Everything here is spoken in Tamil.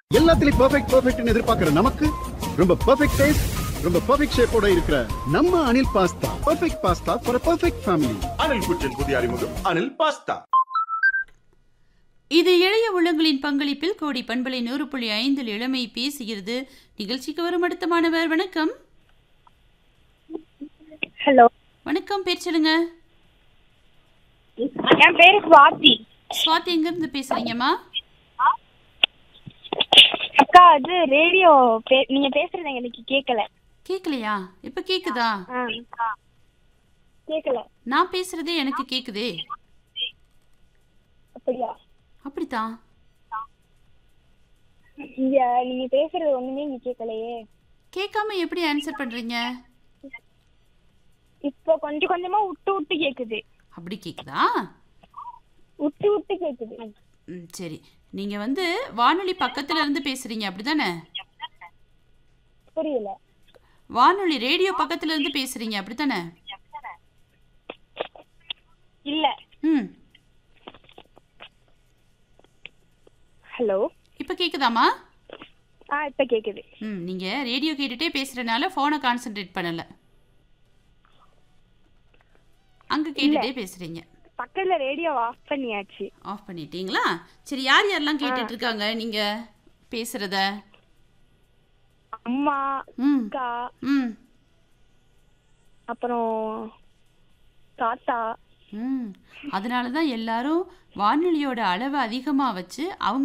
எல்லாத்துலயும் பெர்ஃபெக்ட் பெர்ஃபெக்ட்னு எதிர்பார்க்கிற நமக்கு ரொம்ப பெர்ஃபெக்ட் டேஸ்ட் ரொம்ப பெர்ஃபெக்ட் ஷேப்போட இருக்கிற நம்ம Anil pasta perfect pasta for perfect family Anil kitchen புதிய அறிமுகம் அனில் பாஸ்தா இது இளைய உள்ளங்களின் பங்களிப்பில் கோடி பண்பலை நூறு புள்ளி ஐந்தில் இளமை பேசுகிறது நிகழ்ச்சிக்கு வரும் அடுத்த மாணவர் வணக்கம் ஹலோ வணக்கம் பேர் சொல்லுங்க என் பேரு சுவாதி சுவாதி எங்கிருந்து பேசுறீங்கம்மா அக்கா அது ரேடியோ பே- நீங்க பேசுறது எனக்கு கேட்கல கேட்கலையா இப்ப கேக்குதா ஆ. கேட்கல நான் பேசுறதே எனக்கு கேக்குதே அப்படியா அப்படித்தான் இங்க நீங்க பேசுறது ஒண்ணுமே இங்க கேட்கலையே கேட்காம எப்படி ஆன்சர் பண்றீங்க இப்போ கொஞ்சம் கொஞ்சமா விட்டு விட்டு கேக்குது அப்படி கேக்குதா விட்டு விட்டு கேக்குது ம் சரி நீங்க வந்து வானொலி பக்கத்துல இருந்து பேசுறீங்க அப்படிதானே புரியல வானொலி ரேடியோ பக்கத்துல இருந்து பேசுறீங்க அப்படித்தானே இல்ல ம் ஹலோ இப்ப கேக்குதாமா ஆ இப்ப கேக்குது ம் நீங்க ரேடியோ கேட்டுட்டே பேசுறதுனால போனை கான்சென்ட்ரேட் பண்ணல அங்க கேட்டுட்டே பேசுறீங்க பக்கத்துல ரேடியோ ஆஃப் பண்ணியாச்சு ஆஃப் பண்ணிட்டீங்களா சரி யார் யாரெல்லாம் கேட்டுட்டு இருக்காங்க நீங்க பேசுறத அம்மா ம் அக்கா ம் அப்புறம் தாத்தா ம் அதனால தான் எல்லாரும் வானொலியோட அளவை அதிகமாக வச்சு அவங்க